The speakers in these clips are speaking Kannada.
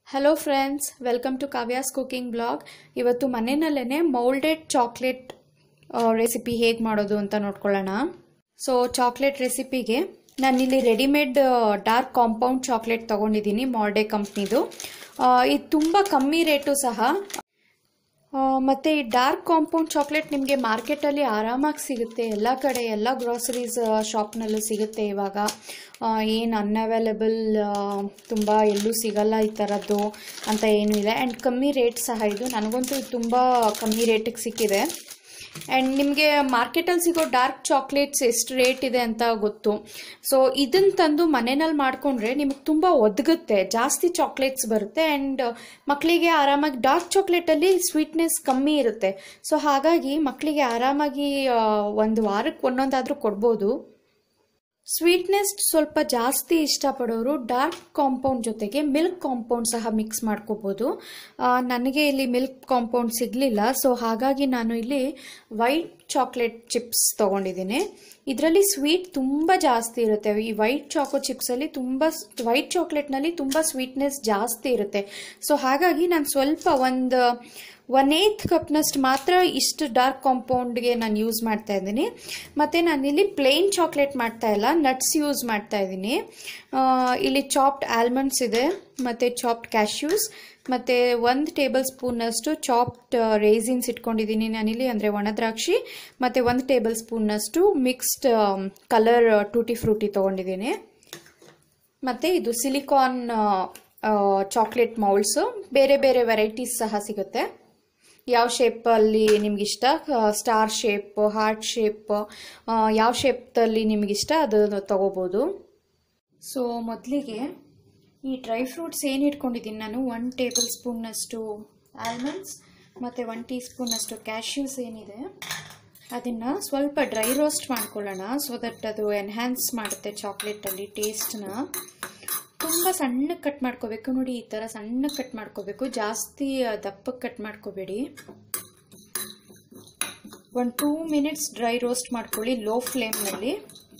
hello friends welcome to Kavya's cooking blog ಇವತ್ತು ಮನೆಯಲ್ಲೇ ಮೌಲ್ಡೆಡ್ ಚಾಕ್ಲೇಟ್ ರೆಸಿಪಿ ಹೇಗೆ ಮಾಡೋದು ಅಂತ ನೋಡ್ಕೊಳ್ಳೋಣ ಸೊ ಚಾಕ್ಲೇಟ್ ರೆಸಿಪಿಗೆ ನಾನಿಲ್ಲಿ ರೆಡಿಮೇಡ್ ಡಾರ್ಕ್ ಕಾಂಪೌಂಡ್ ಚಾಕ್ಲೇಟ್ ತೊಗೊಂಡಿದ್ದೀನಿ ಮಾರ್ಡೆ ಕಂಪ್ನಿದು ಇದು ತುಂಬ ಕಮ್ಮಿ ರೇಟು ಸಹ ಆ, ಮತ್ತೆ ಈ ಡಾರ್ಕ್ ಕಾಂಪೌಂಡ್ ಚಾಕ್ಲೇಟ್ ನಿಮಗೆ ಮಾರ್ಕೆಟಲ್ಲಿ ಆರಾಮಾಗಿ ಸಿಗುತ್ತೆ ಎಲ್ಲ ಕಡೆ ಎಲ್ಲ ಗ್ರಾಸರೀಸ್ ಶಾಪ್ನಲ್ಲೂ ಸಿಗುತ್ತೆ ಇವಾಗ ಏನು ಅನ್ಅವೈಲೇಬಲ್ ತುಂಬ ಎಲ್ಲೂ ಸಿಗಲ್ಲ ಈ ಥರದ್ದು ಅಂತ ಏನೂ ಇಲ್ಲ ಆ್ಯಂಡ್ ಕಮ್ಮಿ ರೇಟ್ ಸಹ ಇದು ನನಗಂತೂ ಇದು ತುಂಬ ಕಮ್ಮಿ ರೇಟಿಗೆ ಸಿಕ್ಕಿದೆ ಆ್ಯಂಡ್ ನಿಮಗೆ ಮಾರ್ಕೆಟಲ್ಲಿ ಸಿಗೋ ಡಾರ್ಕ್ ಚಾಕ್ಲೇಟ್ಸ್ ಎಷ್ಟು ರೇಟ್ ಇದೆ ಅಂತ ಗೊತ್ತು ಸೊ ಇದನ್ನು ತಂದು ಮನೆಯಲ್ಲಿ ಮಾಡಿಕೊಂಡ್ರೆ ನಿಮಗೆ ತುಂಬ ಒದಗುತ್ತೆ ಜಾಸ್ತಿ ಚಾಕ್ಲೇಟ್ಸ್ ಬರುತ್ತೆ ಆ್ಯಂಡ್ ಮಕ್ಕಳಿಗೆ ಆರಾಮಾಗಿ ಡಾರ್ಕ್ ಚಾಕ್ಲೇಟಲ್ಲಿ ಸ್ವೀಟ್ನೆಸ್ ಕಮ್ಮಿ ಇರುತ್ತೆ ಸೊ ಹಾಗಾಗಿ ಮಕ್ಕಳಿಗೆ ಆರಾಮಾಗಿ ಆ, ಒಂದು ವಾರಕ್ಕೆ ಒಂದೊಂದಾದರೂ ಕೊಡ್ಬೋದು ಸ್ವೀಟ್ನೆಸ್ ಸ್ವಲ್ಪ ಜಾಸ್ತಿ ಇಷ್ಟಪಡೋರು ಡಾರ್ಕ್ ಕಾಂಪೌಂಡ್ ಜೊತೆಗೆ ಮಿಲ್ಕ್ ಕಾಂಪೌಂಡ್ ಸಹ ಮಿಕ್ಸ್ ಮಾಡ್ಕೋಬೋದು ಆ, ನನಗೆ ಇಲ್ಲಿ ಮಿಲ್ಕ್ ಕಾಂಪೌಂಡ್ ಸಿಗಲಿಲ್ಲ ಸೊ ಹಾಗಾಗಿ ನಾನು ಇಲ್ಲಿ ವೈಟ್ ಚಾಕ್ಲೇಟ್ ಚಿಪ್ಸ್ ತೊಗೊಂಡಿದ್ದೀನಿ ಇದರಲ್ಲಿ ಸ್ವೀಟ್ ತುಂಬ ಜಾಸ್ತಿ ಇರುತ್ತೆ ಈ ವೈಟ್ ಚಾಕೋ ಚಿಪ್ಸಲ್ಲಿ ತುಂಬ ವೈಟ್ ಚಾಕ್ಲೇಟ್ನಲ್ಲಿ ತುಂಬ ಸ್ವೀಟ್ನೆಸ್ ಜಾಸ್ತಿ ಇರುತ್ತೆ ಸೊ ಹಾಗಾಗಿ ನಾನು ಸ್ವಲ್ಪ ಒಂದು ಒನ್ ಏಯ್ತ್ ಕಪ್ನಷ್ಟು ಮಾತ್ರ ಇಷ್ಟು ಡಾರ್ಕ್ ಕಾಂಪೌಂಡ್ಗೆ ನಾನು ಯೂಸ್ ಮಾಡ್ತಾ ಇದ್ದೀನಿ ಮತ್ತು ನಾನಿಲ್ಲಿ ಪ್ಲೇನ್ ಚಾಕ್ಲೇಟ್ ಮಾಡ್ತಾ ಇಲ್ಲ ನಟ್ಸ್ ಯೂಸ್ ಮಾಡ್ತಾ ಇದ್ದೀನಿ ಆ, ಇಲ್ಲಿ ಚಾಪ್ಡ್ ಆಲ್ಮಂಡ್ಸ್ ಇದೆ ಮತ್ತು ಚಾಪ್ಡ್ ಕ್ಯಾಶ್ಯೂಸ್ ಮತ್ತು ಒಂದು ಟೇಬಲ್ ಸ್ಪೂನ್ನಷ್ಟು ಚಾಪ್ಡ್ ರೇಸಿನ್ಸ್ ಇಟ್ಕೊಂಡಿದ್ದೀನಿ ನಾನಿಲ್ಲಿ ಅಂದರೆ ಒಣದ್ರಾಕ್ಷಿ ಮತ್ತು ಒಂದು ಟೇಬಲ್ ಸ್ಪೂನ್ನಷ್ಟು ಮಿಕ್ಸ್ಡ್ ಕಲರ್ ಟೂಟಿ ಫ್ರೂಟಿ ತೊಗೊಂಡಿದ್ದೀನಿ ಮತ್ತು ಇದು ಸಿಲಿಕಾನ್ ಚಾಕ್ಲೇಟ್ ಮೌಲ್ಸು ಬೇರೆ ಬೇರೆ ವೆರೈಟೀಸ್ ಸಹ ಸಿಗುತ್ತೆ ಯಾವ ಶೇಪಲ್ಲಿ ನಿಮಗಿಷ್ಟ ಸ್ಟಾರ್ ಶೇಪ್ ಹಾರ್ಟ್ ಶೇಪ್ ಯಾವ ಶೇಪಲ್ಲಿ ನಿಮಗಿಷ್ಟ ಅದು ತಗೋಬೋದು ಸೊ ಮೊದಲಿಗೆ ಈ ಡ್ರೈ ಫ್ರೂಟ್ಸ್ ಏನು ಇಟ್ಕೊಂಡಿದ್ದೀನಿ ನಾನು ಒನ್ ಟೇಬಲ್ ಸ್ಪೂನ್ನಷ್ಟು ಆಲ್ಮಂಡ್ಸ್ ಮತ್ತು ಒನ್ ಟೀ ಸ್ಪೂನಷ್ಟು ಕ್ಯಾಶ್ಯೂಸ್ ಏನಿದೆ ಅದನ್ನು ಸ್ವಲ್ಪ ಡ್ರೈ ರೋಸ್ಟ್ ಮಾಡ್ಕೊಳ್ಳೋಣ ಸೊ ದಟ್ ಅದು ಎನ್ಹ್ಯಾನ್ಸ್ ಮಾಡುತ್ತೆ ಚಾಕ್ಲೇಟಲ್ಲಿ ಟೇಸ್ಟ್ನ ತುಂಬ ಸಣ್ಣಗೆ ಕಟ್ ಮಾಡ್ಕೋಬೇಕು ನೋಡಿ ಈ ಥರ ಸಣ್ಣಗೆ ಕಟ್ ಮಾಡ್ಕೋಬೇಕು ಜಾಸ್ತಿ ದಪ್ಪಕ್ಕೆ ಕಟ್ ಮಾಡ್ಕೋಬೇಡಿ ಒಂದು ಟೂ ಮಿನಿಟ್ಸ್ ಡ್ರೈ ರೋಸ್ಟ್ ಮಾಡ್ಕೊಳ್ಳಿ ಲೋ ಫ್ಲೇಮ್ನಲ್ಲಿ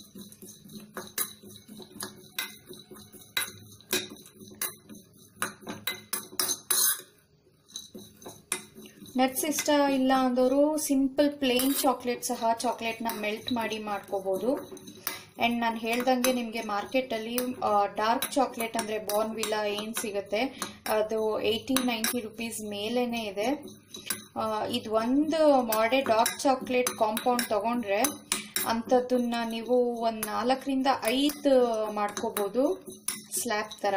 ನಟ್ಸ್ ಇಷ್ಟ ಇಲ್ಲ ಅಂದವರು ಸಿಂಪಲ್ ಪ್ಲೇನ್ ಚಾಕ್ಲೇಟ್ ಸಹ ಚಾಕ್ಲೇಟ್ನ ಮೆಲ್ಟ್ ಮಾಡಿ ಮಾಡ್ಕೋಬೋದು ಆ್ಯಂಡ್ ನಾನು ಹೇಳ್ದಂಗೆ ನಿಮಗೆ ಮಾರ್ಕೆಟಲ್ಲಿ ಡಾರ್ಕ್ ಚಾಕ್ಲೇಟ್ ಅಂದರೆ ಬಾರ್ನ್ವಿಲ್ಲಾ ಏನು ಸಿಗುತ್ತೆ ಅದು ಏಯ್ಟಿ ನೈಂಟಿ ರುಪೀಸ್ ಮೇಲೇ ಇದೆ ಆ, ಇದು ಒಂದು ಮಾಡೆ ಡಾರ್ಕ್ ಚಾಕ್ಲೇಟ್ ಕಾಂಪೌಂಡ್ ತೊಗೊಂಡ್ರೆ ಅಂಥದ್ದನ್ನ ನೀವು ಒಂದು ನಾಲ್ಕರಿಂದ ಐದು ಮಾಡ್ಕೋಬೋದು ಸ್ಲ್ಯಾಬ್ ಥರ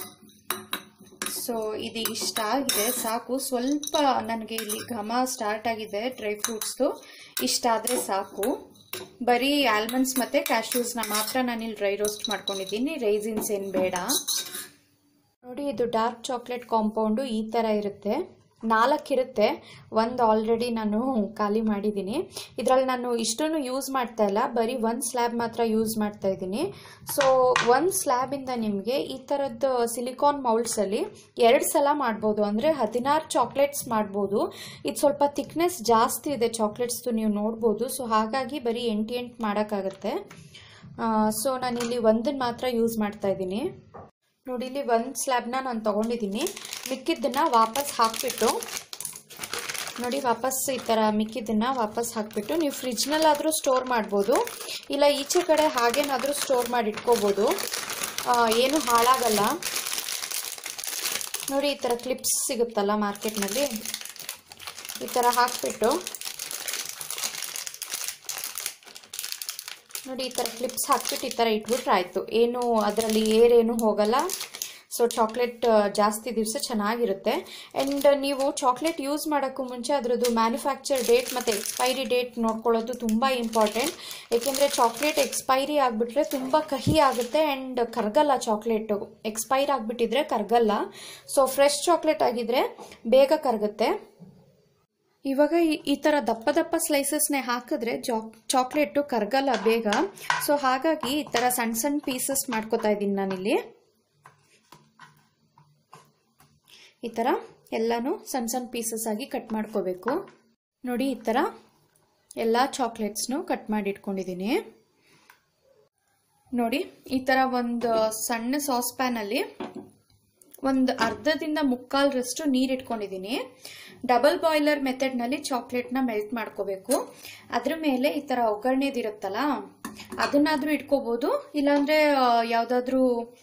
ಸೊ ಇದು ಇಷ್ಟ ಆಗಿದೆ ಸಾಕು ಸ್ವಲ್ಪ ನನಗೆ ಇಲ್ಲಿ ಘಮ ಸ್ಟಾರ್ಟ್ ಆಗಿದೆ ಡ್ರೈ ಫ್ರೂಟ್ಸ್ದು ಇಷ್ಟ ಆದರೆ ಸಾಕು ಬರೀ ಆಲ್ಮಂಡ್ಸ್ ಮತ್ತು ಕ್ಯಾಶ್ಯೂಸ್ನ ಮಾತ್ರ ನಾನಿಲ್ಲಿ ಡ್ರೈ ರೋಸ್ಟ್ ಮಾಡ್ಕೊಂಡಿದ್ದೀನಿ ರೈಸಿನ್ಸ್ ಏನು ಬೇಡ ನೋಡಿ ಇದು ಡಾರ್ಕ್ ಚಾಕ್ಲೇಟ್ ಕಾಂಪೌಂಡು ಈ ಥರ ಇರುತ್ತೆ ನಾಲ್ಕಿರುತ್ತೆ ಒಂದು ಆಲ್ರೆಡಿ ನಾನು ಖಾಲಿ ಮಾಡಿದ್ದೀನಿ ಇದರಲ್ಲಿ ನಾನು ಇಷ್ಟನ್ನು ಯೂಸ್ ಮಾಡ್ತಾ ಇಲ್ಲ ಬರೀ ಒಂದು ಸ್ಲ್ಯಾಬ್ ಮಾತ್ರ ಯೂಸ್ ಮಾಡ್ತಾ ಇದ್ದೀನಿ ಸೊ ಒಂದು ಸ್ಲ್ಯಾಬಿಂದ ನಿಮಗೆ ಈ ಥರದ್ದು ಸಿಲಿಕಾನ್ ಮೌಲ್ಡ್ಸಲ್ಲಿ ಎರಡು ಸಲ ಮಾಡ್ಬೋದು ಅಂದರೆ ಹದಿನಾರು ಚಾಕ್ಲೇಟ್ಸ್ ಮಾಡ್ಬೋದು ಇದು ಸ್ವಲ್ಪ ಥಿಕ್ನೆಸ್ ಜಾಸ್ತಿ ಇದೆ ಚಾಕ್ಲೇಟ್ಸ್ದು ನೀವು ನೋಡ್ಬೋದು ಸೊ ಹಾಗಾಗಿ ಬರೀ ಎಂಟು ಎಂಟು ಮಾಡೋಕ್ಕಾಗತ್ತೆ ಸೊ ನಾನಿಲ್ಲಿ ಒಂದನ್ನು ಮಾತ್ರ ಯೂಸ್ ಮಾಡ್ತಾ ಇದ್ದೀನಿ ನೋಡಿ ಇಲ್ಲಿ ಒಂದು ಸ್ಲ್ಯಾಬ್ನ ನಾನು ತೊಗೊಂಡಿದ್ದೀನಿ ಮಿಕ್ಕಿದ್ದನ್ನು ವಾಪಸ್ ಹಾಕಿಬಿಟ್ಟು ನೋಡಿ ವಾಪಸ್ ಈ ಥರ ಮಿಕ್ಕಿದ್ದನ್ನು ವಾಪಸ್ ಹಾಕಿಬಿಟ್ಟು ನೀವು ಫ್ರಿಜ್ನಲ್ಲಾದರೂ ಸ್ಟೋರ್ ಮಾಡ್ಬೋದು ಇಲ್ಲ ಈಚೆ ಕಡೆ ಹಾಗೇನಾದರೂ ಸ್ಟೋರ್ ಮಾಡಿ ಇಟ್ಕೋಬೋದು ಆ, ಏನು ಹಾಳಾಗಲ್ಲ ನೋಡಿ ಈ ಥರ ಕ್ಲಿಪ್ಸ್ ಸಿಗುತ್ತಲ್ಲ ಮಾರ್ಕೆಟ್ನಲ್ಲಿ ಈ ಥರ ಹಾಕ್ಬಿಟ್ಟು ನೋಡಿ ಈ ಥರ ಕ್ಲಿಪ್ಸ್ ಹಾಕ್ಬಿಟ್ಟು ಈ ಥರ ಇಟ್ಬಿಟ್ರೆ ಆಯಿತು ಏನು ಅದರಲ್ಲಿ ಏರೇನು ಹೋಗಲ್ಲ ಸೊ ಚಾಕ್ಲೇಟ್ ಜಾಸ್ತಿ ದಿವಸ ಚೆನ್ನಾಗಿರುತ್ತೆ ಆ್ಯಂಡ್ ನೀವು ಚಾಕ್ಲೇಟ್ ಯೂಸ್ ಮಾಡೋಕ್ಕೂ ಮುಂಚೆ ಅದರದ್ದು ಮ್ಯಾನುಫ್ಯಾಕ್ಚರ್ ಡೇಟ್ ಮತ್ತು ಎಕ್ಸ್ಪೈರಿ ಡೇಟ್ ನೋಡ್ಕೊಳ್ಳೋದು ತುಂಬ ಇಂಪಾರ್ಟೆಂಟ್ ಏಕೆಂದರೆ ಚಾಕ್ಲೇಟ್ ಎಕ್ಸ್ಪೈರಿ ಆಗಿಬಿಟ್ರೆ ತುಂಬ ಕಹಿ ಆಗುತ್ತೆ ಆ್ಯಂಡ್ ಕರಗಲ್ಲ ಚಾಕ್ಲೇಟು ಎಕ್ಸ್ಪೈರ್ ಆಗಿಬಿಟ್ಟಿದ್ರೆ ಕರಗಲ್ಲ ಸೊ ಫ್ರೆಶ್ ಚಾಕ್ಲೇಟ್ ಆಗಿದ್ರೆ ಬೇಗ ಕರಗುತ್ತೆ ಇವಾಗ ಈ- ಈ ಥರ ದಪ್ಪ ದಪ್ಪ ಸ್ಲೈಸಸ್ನೇ ಹಾಕಿದ್ರೆ ಜಾಕ್ ಚಾಕ್ಲೇಟು ಕರಗಲ್ಲ ಬೇಗ ಸೊ ಹಾಗಾಗಿ ಈ ಥರ ಸಣ್ಣ ಸಣ್ಣ ಪೀಸಸ್ ಮಾಡ್ಕೋತಾ ಇದ್ದೀನಿ ನಾನಿಲ್ಲಿ ಈ ಥರ ಎಲ್ಲನೂ ಸಣ್ಣ ಸಣ್ಣ ಪೀಸಸ್ ಆಗಿ ಕಟ್ ಮಾಡ್ಕೋಬೇಕು ನೋಡಿ ಈ ಥರ ಎಲ್ಲ ಚಾಕ್ಲೇಟ್ಸ್ನು ಕಟ್ ಮಾಡಿ ಇಟ್ಕೊಂಡಿದ್ದೀನಿ ನೋಡಿ ಈ ಥರ ಒಂದು ಸಣ್ಣ ಸಾಸ್ ಪ್ಯಾನಲ್ಲಿ ಒಂದು ಅರ್ಧದಿಂದ ಮುಕ್ಕಾಲ್ರಷ್ಟು ನೀರು ಇಟ್ಕೊಂಡಿದ್ದೀನಿ ಡಬಲ್ ಬಾಯ್ಲರ್ ಮೆಥಡ್ನಲ್ಲಿ ಚಾಕ್ಲೇಟ್ನ ಮೆಲ್ಟ್ ಮಾಡ್ಕೋಬೇಕು ಅದ್ರ ಮೇಲೆ ಈ ಥರ ಒಗ್ಗರಣೆದಿರುತ್ತಲ್ಲ ಅದನ್ನಾದ್ರೂ ಇಟ್ಕೋಬಹುದು ಇಲ್ಲಾಂದ್ರೆ ಯಾವುದಾದ್ರೂ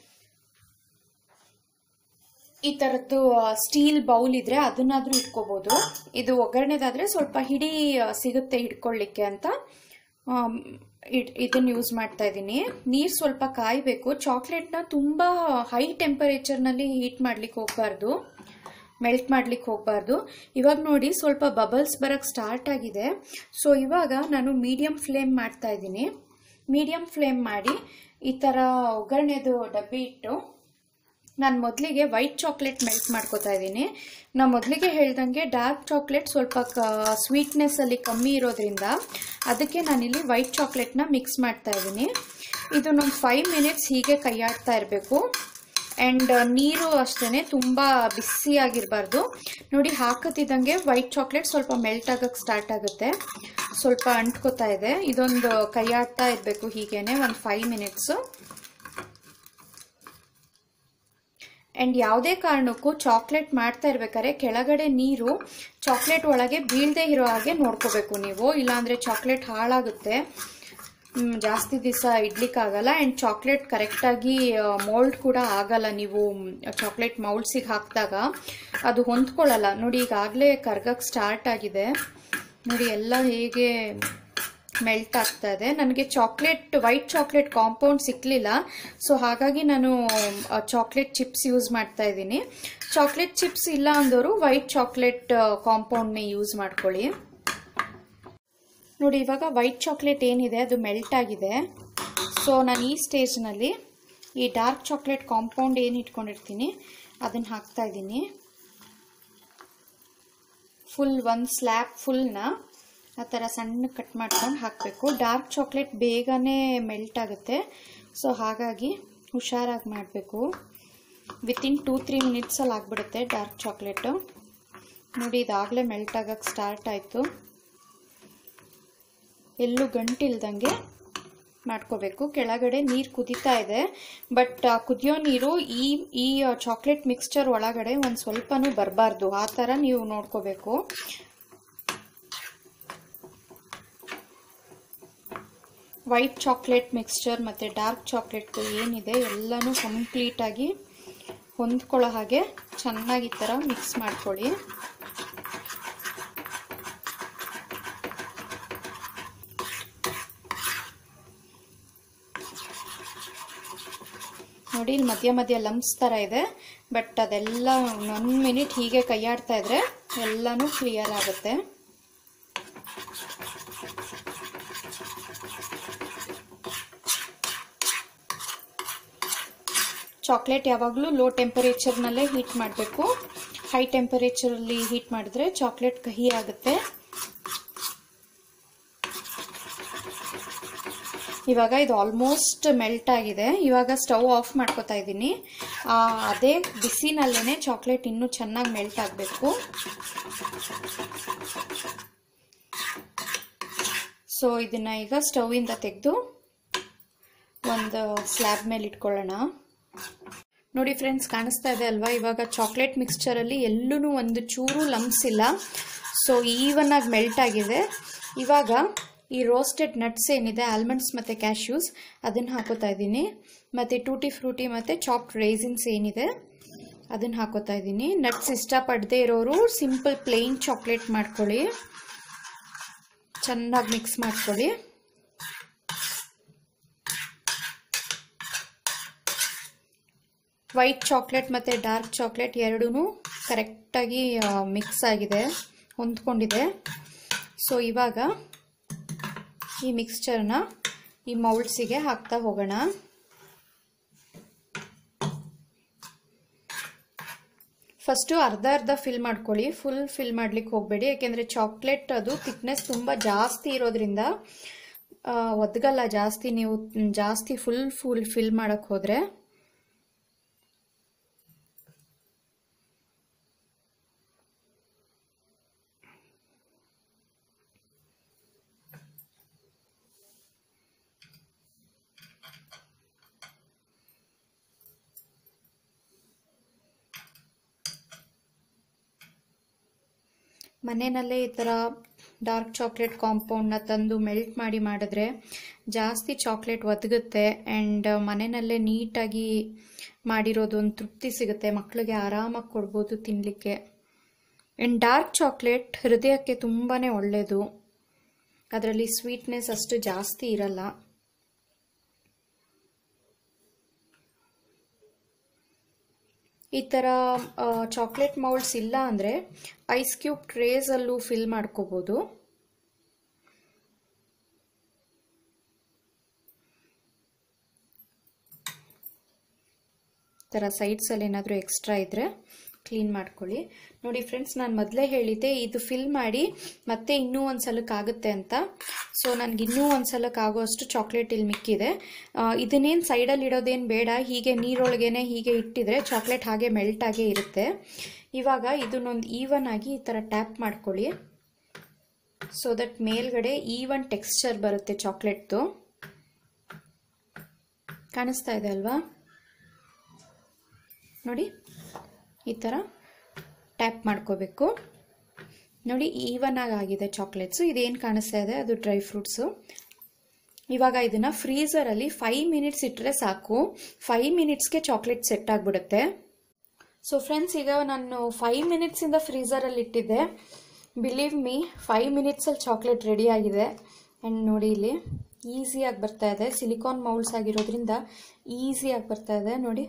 ಈ ಥರದ್ದು ಸ್ಟೀಲ್ ಬೌಲ್ ಇದ್ರೆ ಅದನ್ನಾದ್ರೂ ಇಟ್ಕೋಬಹುದು ಇದು ಒಗ್ಗರಣೆದಾದ್ರೆ ಸ್ವಲ್ಪ ಹಿಡಿ ಆ, ಸಿಗುತ್ತೆ ಹಿಡ್ಕೊಳ್ಳಿಕ್ಕೆ ಅಂತ ಆಮ್, ಇದ್- ಇದನ್ನ ಯೂಸ್ ಮಾಡ್ತಾ ಇದ್ದೀನಿ ನೀರು ಸ್ವಲ್ಪ ಕಾಯಬೇಕು ಚಾಕ್ಲೇಟ್ನ ತುಂಬ ಹೈ ಟೆಂಪರೇಚರ್ನಲ್ಲಿ ಹೀಟ್ ಮಾಡ್ಲಿಕ್ಕೆ ಹೋಗಬಾರ್ದು ಮೆಲ್ಟ್ ಮಾಡ್ಲಿಕ್ಕೆ ಹೋಗಬಾರ್ದು ಇವಾಗ ನೋಡಿ ಸ್ವಲ್ಪ ಬಬಲ್ಸ್ ಬರಕ್ಕೆ ಸ್ಟಾರ್ಟ್ ಆಗಿದೆ ಸೊ ಇವಾಗ ನಾನು ಮೀಡಿಯಂ ಫ್ಲೇಮ್ ಮಾಡ್ತಾ ಇದ್ದೀನಿ ಮೀಡಿಯಂ ಫ್ಲೇಮ್ ಮಾಡಿ ಈ ಥರ ಒಗ್ಗರಣೆದು ಡಬ್ಬಿ ಇಟ್ಟು ನಾನು ಮೊದಲಿಗೆ ವೈಟ್ ಚಾಕ್ಲೇಟ್ ಮೆಲ್ಟ್ ಮಾಡ್ಕೋತಾ ಇದ್ದೀನಿ ನಾ ಮೊದಲಿಗೆ ಹೇಳ್ದಂಗೆ ಡಾರ್ಕ್ ಚಾಕ್ಲೇಟ್ ಸ್ವಲ್ಪ ಸ್ವೀಟ್ನೆಸ್ ಅಲ್ಲಿ ಕಮ್ಮಿ ಇರೋದ್ರಿಂದ ಅದಕ್ಕೆ ನಾನಿಲ್ಲಿ ವೈಟ್ ಚಾಕ್ಲೇಟ್ನ ಮಿಕ್ಸ್ ಮಾಡ್ತಾ ಇದ್ದೀನಿ ಇದನ್ನೊಂದು ಫೈವ್ ಮಿನಿಟ್ಸ್ ಹೀಗೆ ಕೈಯಾಡ್ತಾ ಇರಬೇಕು ಆ್ಯಂಡ್ ನೀರು ಅಷ್ಟೇ ತುಂಬ ಬಿಸಿಯಾಗಿರಬಾರ್ದು ನೋಡಿ ಹಾಕತ್ತಿದ್ದಂಗೆ ವೈಟ್ ಚಾಕ್ಲೇಟ್ ಸ್ವಲ್ಪ ಮೆಲ್ಟ್ ಆಗಕ್ಕೆ ಸ್ಟಾರ್ಟ್ ಆಗುತ್ತೆ ಸ್ವಲ್ಪ ಅಂಟ್ಕೋತಾ ಇದೆ ಇದೊಂದು ಕೈಯಾಡ್ತಾ ಇರಬೇಕು ಹೀಗೇನೆ ಒಂದು ಫೈವ್ ಮಿನಿಟ್ಸು ಆ್ಯಂಡ್ ಯಾವುದೇ ಕಾರಣಕ್ಕೂ ಚಾಕ್ಲೇಟ್ ಮಾಡ್ತಾ ಇರ್ಬೇಕಾದ್ರೆ ಕೆಳಗಡೆ ನೀರು ಚಾಕ್ಲೇಟ್ ಒಳಗೆ ಬೀಳದೆ ಇರೋ ಹಾಗೆ ನೋಡ್ಕೋಬೇಕು ನೀವು ಇಲ್ಲಾಂದರೆ ಚಾಕ್ಲೇಟ್ ಹಾಳಾಗುತ್ತೆ ಮ್, ಜಾಸ್ತಿ ದಿವಸ ಇಡ್ಲಿಕ್ಕಾಗಲ್ಲ ಆ್ಯಂಡ್ ಚಾಕ್ಲೇಟ್ ಕರೆಕ್ಟಾಗಿ ಮೋಲ್ಡ್ ಕೂಡ ಆಗಲ್ಲ ನೀವು ಚಾಕ್ಲೇಟ್ ಮೌಲ್ಡ್ಸಿಗೆ ಹಾಕಿದಾಗ ಅದು ಹೊಂದ್ಕೊಳ್ಳಲ್ಲ ನೋಡಿ ಈಗಾಗಲೇ ಕರ್ಗಕ್ಕೆ ಸ್ಟಾರ್ಟ್ ಆಗಿದೆ ನೋಡಿ ಎಲ್ಲ ಹೇಗೆ ಮೆಲ್ಟ್ ಆಗ್ತಾ ಇದೆ ನನಗೆ ಚಾಕ್ಲೇಟ್ ವೈಟ್ ಚಾಕ್ಲೇಟ್ ಕಾಂಪೌಂಡ್ ಸಿಕ್ಕಲಿಲ್ಲ ಸೊ ಹಾಗಾಗಿ ನಾನು ಚಾಕ್ಲೇಟ್ ಚಿಪ್ಸ್ ಯೂಸ್ ಮಾಡ್ತಾ ಇದ್ದೀನಿ ಚಾಕ್ಲೇಟ್ ಚಿಪ್ಸ್ ಇಲ್ಲ ಅಂದವರು ವೈಟ್ ಚಾಕ್ಲೇಟ್ ಕಾಂಪೌಂಡ್ನೇ ಯೂಸ್ ಮಾಡ್ಕೊಳ್ಳಿ ನೋಡಿ ಇವಾಗ ವೈಟ್ ಚಾಕ್ಲೇಟ್ ಏನಿದೆ ಅದು ಮೆಲ್ಟ್ ಆಗಿದೆ ಸೊ ನಾನು ಈ ಸ್ಟೇಜ್ನಲ್ಲಿ ಈ ಡಾರ್ಕ್ ಚಾಕ್ಲೇಟ್ ಕಾಂಪೌಂಡ್ ಏನು ಇಟ್ಕೊಂಡಿರ್ತೀನಿ ಅದನ್ನು ಹಾಕ್ತಾ ಇದ್ದೀನಿ ಫುಲ್ ಒಂದು ಸ್ಲ್ಯಾಬ್ ಫುಲ್ನ ಆ ಥರ ಸಣ್ಣ ಕಟ್ ಮಾಡ್ಕೊಂಡು ಹಾಕಬೇಕು ಡಾರ್ಕ್ ಚಾಕ್ಲೇಟ್ ಬೇಗನೆ ಮೆಲ್ಟ್ ಆಗುತ್ತೆ ಸೊ ಹಾಗಾಗಿ ಹುಷಾರಾಗಿ ಮಾಡಬೇಕು ವಿತಿನ್ ಟೂ ತ್ರೀ ಮಿನಿಟ್ಸಲ್ಲಿ ಆಗಿಬಿಡುತ್ತೆ ಡಾರ್ಕ್ ಚಾಕ್ಲೇಟು ನೋಡಿ ಇದಾಗಲೇ ಮೆಲ್ಟ್ ಆಗಕ್ಕೆ ಸ್ಟಾರ್ಟ್ ಆಯಿತು ಎಲ್ಲೂ ಗಂಟಿಲ್ದಂಗೆ ಮಾಡ್ಕೋಬೇಕು ಕೆಳಗಡೆ ನೀರು ಕುದೀತಾ ಇದೆ ಬಟ್ ಆ ಕುದಿಯೋ ನೀರು ಈ ಈ ಚಾಕ್ಲೇಟ್ ಮಿಕ್ಸ್ಚರ್ ಒಳಗಡೆ ಒಂದು ಸ್ವಲ್ಪನೂ ಬರಬಾರ್ದು ಆ ಥರ ನೀವು ನೋಡ್ಕೋಬೇಕು ವೈಟ್ ಚಾಕ್ಲೇಟ್ ಮಿಕ್ಸ್ಚರ್ ಮತ್ತು ಡಾರ್ಕ್ ಚಾಕ್ಲೇಟ್ ಏನಿದೆ ಎಲ್ಲನೂ ಕಂಪ್ಲೀಟಾಗಿ ಹೊಂದ್ಕೊಳ್ಳೋ ಹಾಗೆ ಚೆನ್ನಾಗಿ ಈ ಥರ ಮಿಕ್ಸ್ ಮಾಡ್ಕೊಳ್ಳಿ ನೋಡಿ ಇಲ್ಲಿ ಮಧ್ಯ ಮಧ್ಯ ಲಂಪ್ಸ್ ಥರ ಇದೆ ಬಟ್ ಅದೆಲ್ಲ ಒಂದು ಮಿನಿಟ್ ಹೀಗೆ ಕೈಯಾಡ್ತಾ ಇದ್ರೆ ಎಲ್ಲನೂ ಕ್ಲಿಯರ್ ಆಗುತ್ತೆ ಚಾಕ್ಲೇಟ್ ಯಾವಾಗಲೂ ಲೋ ಟೆಂಪರೇಚರ್ನಲ್ಲೇ ಹೀಟ್ ಮಾಡಬೇಕು ಹೈ ಟೆಂಪರೇಚರಲ್ಲಿ ಹೀಟ್ ಮಾಡಿದ್ರೆ ಚಾಕ್ಲೇಟ್ ಕಹಿ ಆಗುತ್ತೆ ಇವಾಗ ಇದು ಆಲ್ಮೋಸ್ಟ್ ಮೆಲ್ಟ್ ಆಗಿದೆ ಇವಾಗ ಸ್ಟವ್ ಆಫ್ ಮಾಡ್ಕೋತಾ ಇದ್ದೀನಿ ಆ, ಅದೇ ಬಿಸಿನಲ್ಲೇ ಚಾಕ್ಲೇಟ್ ಇನ್ನೂ ಚೆನ್ನಾಗಿ ಮೆಲ್ಟ್ ಆಗಬೇಕು ಸೊ ಇದನ್ನ ಈಗ ಸ್ಟವ್ವಿಂದ ತೆಗೆದು ಒಂದು ಸ್ಲ್ಯಾಬ್ ಮೇಲೆ ಇಟ್ಕೊಳ್ಳೋಣ ನೋಡಿ ಫ್ರೆಂಡ್ಸ್ ಕಾಣಿಸ್ತಾ ಇದೆ ಅಲ್ವಾ ಇವಾಗ ಚಾಕ್ಲೇಟ್ ಮಿಕ್ಸ್ಚರಲ್ಲಿ ಎಲ್ಲೂ ಒಂದು ಚೂರು ಲಂಪ್ಸ್ ಇಲ್ಲ ಸೊ ಈವನ್ ಆಗಿ ಮೆಲ್ಟ್ ಆಗಿದೆ ಇವಾಗ ಈ ರೋಸ್ಟೆಡ್ ನಟ್ಸ್ ಏನಿದೆ ಆಲ್ಮಂಡ್ಸ್ ಮತ್ತು ಕ್ಯಾಶ್ಯೂಸ್ ಅದನ್ನು ಹಾಕೋತಾ ಇದ್ದೀನಿ ಮತ್ತು ಟೂಟಿ ಫ್ರೂಟಿ ಮತ್ತು ಚಾಪ್ಡ್ ರೈಸಿನ್ಸ್ ಏನಿದೆ ಅದನ್ನು ಹಾಕೋತಾ ಇದ್ದೀನಿ ನಟ್ಸ್ ಇಷ್ಟಪಡದೇ ಇರೋರು ಸಿಂಪಲ್ ಪ್ಲೇನ್ ಚಾಕ್ಲೇಟ್ ಮಾಡ್ಕೊಳ್ಳಿ ಚೆನ್ನಾಗಿ ಮಿಕ್ಸ್ ಮಾಡ್ಕೊಳ್ಳಿ ವೈಟ್ ಚಾಕ್ಲೇಟ್ ಮತ್ತು ಡಾರ್ಕ್ ಚಾಕ್ಲೇಟ್ ಎರಡೂ ಕರೆಕ್ಟಾಗಿ ಮಿಕ್ಸ್ ಆಗಿದೆ ಹೊಂದ್ಕೊಂಡಿದೆ ಸೊ ಇವಾಗ ಈ ಮಿಕ್ಸ್ಚರ್ನ ಈ ಮೌಲ್ಡ್ಸಿಗೆ ಹಾಕ್ತಾ ಹೋಗೋಣ ಫಸ್ಟು ಅರ್ಧ ಅರ್ಧ ಫಿಲ್ ಮಾಡ್ಕೊಳ್ಳಿ ಫುಲ್ ಫಿಲ್ ಮಾಡ್ಲಿಕ್ಕೆ ಹೋಗಬೇಡಿ ಯಾಕೆಂದರೆ ಚಾಕ್ಲೇಟ್ ಅದು ಥಿಕ್ನೆಸ್ ತುಂಬ ಜಾಸ್ತಿ ಇರೋದ್ರಿಂದ ಆ, ಒದ್ಗಲ್ಲ ಜಾಸ್ತಿ ನೀವು ಜಾಸ್ತಿ ಫುಲ್ ಫುಲ್ ಫಿಲ್ ಮಾಡೋಕ್ಕೆ ಹೋದರೆ ಮನೆಯಲ್ಲೇ ಈ ಥರ ಡಾರ್ಕ್ ಚಾಕ್ಲೇಟ್ ಕಾಂಪೌಂಡ್ನ ತಂದು ಮೆಲ್ಟ್ ಮಾಡಿ ಮಾಡಿದ್ರೆ ಜಾಸ್ತಿ ಚಾಕ್ಲೇಟ್ ಒದಗುತ್ತೆ ಆ್ಯಂಡ್ ಮನೆಯಲ್ಲೇ ನೀಟಾಗಿ ಮಾಡಿರೋದು ಒಂದು ತೃಪ್ತಿ ಸಿಗುತ್ತೆ ಮಕ್ಕಳಿಗೆ ಆರಾಮಾಗಿ ಕೊಡ್ಬೋದು ತಿನ್ನಲಿಕ್ಕೆ ಆ್ಯಂಡ್ ಡಾರ್ಕ್ ಚಾಕ್ಲೇಟ್ ಹೃದಯಕ್ಕೆ ತುಂಬಾ ಒಳ್ಳೆಯದು ಅದರಲ್ಲಿ ಸ್ವೀಟ್ನೆಸ್ ಅಷ್ಟು ಜಾಸ್ತಿ ಇರಲ್ಲ ಈ ಥರ ಚಾಕ್ಲೇಟ್ ಮೌಲ್ಡ್ಸ್ ಇಲ್ಲ ಅಂದರೆ ಐಸ್ ಕ್ಯೂಬ್ ಟ್ರೇಸಲ್ಲೂ ಫಿಲ್ ಮಾಡ್ಕೋಬೋದು ಥರ ಸೈಡ್ಸಲ್ಲಿ ಏನಾದರೂ ಎಕ್ಸ್ಟ್ರಾ ಇದ್ದರೆ ಕ್ಲೀನ್ ಮಾಡ್ಕೊಳ್ಳಿ ನೋಡಿ ಫ್ರೆಂಡ್ಸ್ ನಾನು ಮೊದಲೇ ಹೇಳಿದ್ದೆ ಇದು ಫಿಲ್ ಮಾಡಿ ಮತ್ತೆ ಇನ್ನೂ ಒಂದು ಸಲಕ್ಕಾಗುತ್ತೆ ಅಂತ ಸೊ ನನಗೆ ಇನ್ನೂ ಒಂದು ಸಲಕ್ಕಾಗೋಷ್ಟು ಚಾಕ್ಲೇಟ್ ಇಲ್ಲಿ ಮಿಕ್ಕಿದೆ ಇದನ್ನೇನು ಸೈಡಲ್ಲಿ ಇಡೋದೇನು ಬೇಡ ಹೀಗೆ ನೀರೊಳಗೇನೆ ಹೀಗೆ ಇಟ್ಟಿದ್ರೆ ಚಾಕ್ಲೇಟ್ ಹಾಗೆ ಮೆಲ್ಟ್ ಆಗೇ ಇರುತ್ತೆ ಇವಾಗ ಇದನ್ನೊಂದು ಈವನ್ ಆಗಿ ಈ ಥರ ಟ್ಯಾಪ್ ಮಾಡ್ಕೊಳ್ಳಿ ಸೊ ದಟ್ ಮೇಲ್ಗಡೆ ಈವನ್ ಟೆಕ್ಸ್ಚರ್ ಬರುತ್ತೆ ಚಾಕ್ಲೇಟ್ದು ಕಾಣಿಸ್ತಾ ಇದೆ ಅಲ್ವಾ ನೋಡಿ ಈ ಥರ ಟ್ಯಾಪ್ ಮಾಡ್ಕೋಬೇಕು ನೋಡಿ ಈವನ್ ಆಗಿ ಆಗಿದೆ ಚಾಕ್ಲೇಟ್ಸು ಇದೇನು ಕಾಣಿಸ್ತಾ ಇದೆ ಅದು ಡ್ರೈ ಫ್ರೂಟ್ಸು ಇವಾಗ ಇದನ್ನು ಫ್ರೀಝರಲ್ಲಿ ಫೈವ್ ಮಿನಿಟ್ಸ್ ಇಟ್ಟರೆ ಸಾಕು ಫೈವ್ ಮಿನಿಟ್ಸ್ಗೆ ಚಾಕ್ಲೇಟ್ ಸೆಟ್ ಆಗಿಬಿಡುತ್ತೆ ಸೊ ಫ್ರೆಂಡ್ಸ್ ಈಗ ನಾನು ಫೈವ್ ಮಿನಿಟ್ಸಿಂದ ಫ್ರೀಝರಲ್ಲಿ ಇಟ್ಟಿದ್ದೆ ಬಿಲೀವ್ ಮೀ ಫೈವ್ ಮಿನಿಟ್ಸಲ್ಲಿ ಚಾಕ್ಲೇಟ್ ರೆಡಿ ಆಗಿದೆ ಆ್ಯಂಡ್ ನೋಡಿ ಇಲ್ಲಿ ಈಸಿಯಾಗಿ ಬರ್ತಾ ಇದೆ ಸಿಲಿಕಾನ್ ಮೌಲ್ಸ್ ಆಗಿರೋದ್ರಿಂದ ಈಸಿಯಾಗಿ ಬರ್ತಾ ಇದೆ ನೋಡಿ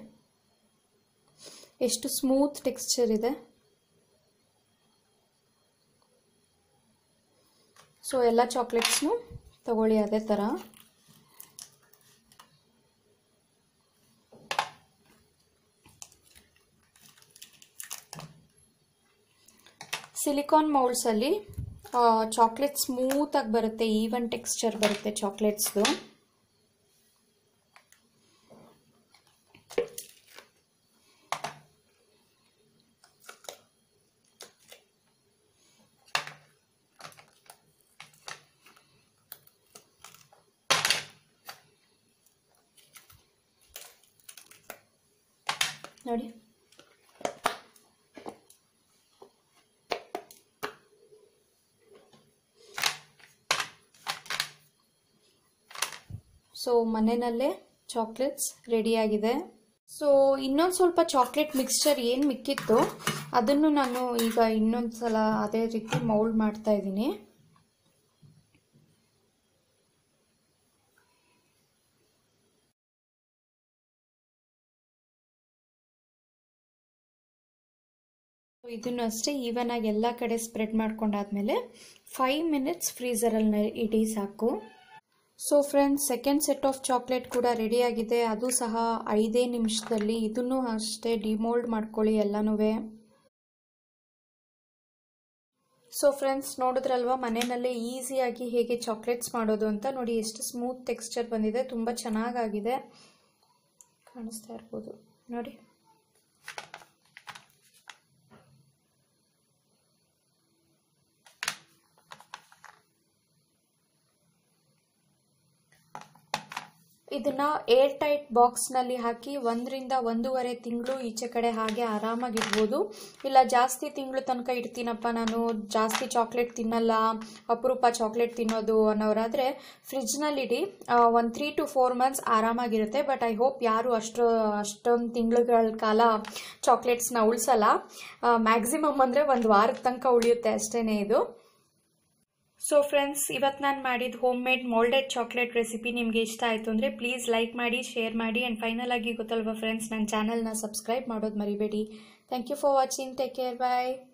ಎಷ್ಟು ಸ್ಮೂತ್ ಟೆಕ್ಸ್ಚರ್ ಇದೆ ಸೊ ಎಲ್ಲ ಚಾಕ್ಲೇಟ್ಸ್ನು ತಗೊಳ್ಳಿ ಅದೇ ಥರ ಸಿಲಿಕಾನ್ ಮೌಲ್ಸಲ್ಲಿ ಚಾಕ್ಲೇಟ್ ಸ್ಮೂತಾಗಿ ಬರುತ್ತೆ ಈವನ್ ಟೆಕ್ಸ್ಚರ್ ಬರುತ್ತೆ ಚಾಕ್ಲೇಟ್ಸ್ದು ನೋಡಿ ಸೊ ಮನೆಯಲ್ಲೇ ಚಾಕ್ಲೇಟ್ಸ್ ರೆಡಿಯಾಗಿದೆ ಸೊ ಇನ್ನೊಂದು ಸ್ವಲ್ಪ ಚಾಕ್ಲೇಟ್ ಮಿಕ್ಸ್ಚರ್ ಏನು ಮಿಕ್ಕಿತ್ತು ಅದನ್ನು ನಾನು ಈಗ ಇನ್ನೊಂದು ಸಲ ಅದೇ ರೀತಿ ಮೌಲ್ಡ್ ಮಾಡ್ತಾ ಇದ್ದೀನಿ ಇದನ್ನು ಅಷ್ಟೇ ಈವನ್ ಆಗಿ ಎಲ್ಲ ಕಡೆ ಸ್ಪ್ರೆಡ್ ಮಾಡ್ಕೊಂಡಾದ್ಮೇಲೆ ಫೈವ್ ಮಿನಿಟ್ಸ್ ಫ್ರೀಝರಲ್ಲಿ ಇಡಿ ಸಾಕು so friends second set of chocolate ಕೂಡ ರೆಡಿ ಆಗಿದೆ ಅದು ಸಹ ಐದೇ ನಿಮಿಷದಲ್ಲಿ ಇದನ್ನು ಅಷ್ಟೇ ಡಿಮೋಲ್ಡ್ ಮಾಡ್ಕೊಳ್ಳಿ ಎಲ್ಲನೂ ಸೊ ಫ್ರೆಂಡ್ಸ್ ನೋಡಿದ್ರಲ್ವಾ ಮನೆಯಲ್ಲೇ ಈಸಿಯಾಗಿ ಹೇಗೆ ಚಾಕ್ಲೇಟ್ಸ್ ಮಾಡೋದು ಅಂತ ನೋಡಿ ಎಷ್ಟು ಸ್ಮೂತ್ ಟೆಕ್ಸ್ಚರ್ ಬಂದಿದೆ ತುಂಬ ಚೆನ್ನಾಗಾಗಿದೆ ಕಾಣಿಸ್ತಾ ಇರ್ಬೋದು ನೋಡಿ ಇದನ್ನ ಏರ್ ಟೈಟ್ ಬಾಕ್ಸ್ನಲ್ಲಿ ಹಾಕಿ ಒಂದರಿಂದ ಒಂದೂವರೆ ತಿಂಗಳು ಈಚೆ ಕಡೆ ಹಾಗೆ ಆರಾಮಾಗಿ ಇಡ್ಬೋದು ಇಲ್ಲ ಜಾಸ್ತಿ ತಿಂಗಳು ತನಕ ಇಡ್ತೀನಪ್ಪ ನಾನು ಜಾಸ್ತಿ ಚಾಕ್ಲೇಟ್ ತಿನ್ನಲ್ಲ ಅಪರೂಪ ಚಾಕ್ಲೇಟ್ ತಿನ್ನೋದು ಅನ್ನೋರಾದರೆ ಫ್ರಿಜ್ನಲ್ಲಿಡಿ ಒಂದು ತ್ರೀ ಟು ಫೋರ್ ಮಂತ್ಸ್ ಆರಾಮಾಗಿರುತ್ತೆ ಬಟ್ ಐ ಹೋಪ್ ಯಾರು ಅಷ್ಟು ಅಷ್ಟೊಂದು ತಿಂಗಳುಗಳ ಕಾಲ ಚಾಕ್ಲೇಟ್ಸ್ನ ಉಳಿಸಲ್ಲ ಮ್ಯಾಕ್ಸಿಮಮ್ ಅಂದರೆ ಒಂದು ವಾರದ ತನಕ ಉಳಿಯುತ್ತೆ ಅಷ್ಟೇ ಇದು ಸೊ ಫ್ರೆಂಡ್ಸ್ ಇವತ್ತು ನಾನು ಮಾಡಿದ home made moulded chocolate recipe ನಿಮಗೆ ಇಷ್ಟ ಆಯಿತು ಅಂದರೆ ಪ್ಲೀಸ್ ಲೈಕ್ ಮಾಡಿ ಶೇರ್ ಮಾಡಿ ಆ್ಯಂಡ್ ಫೈನಲ್ ಆಗಿ ಗೊತ್ತಲ್ವಾ ಫ್ರೆಂಡ್ಸ್ ನನ್ನ ಚಾನಲ್ನ ಸಬ್ಸ್ಕ್ರೈಬ್ ಮಾಡೋದು ಮರಿಬೇಡಿ thank you for watching take care bye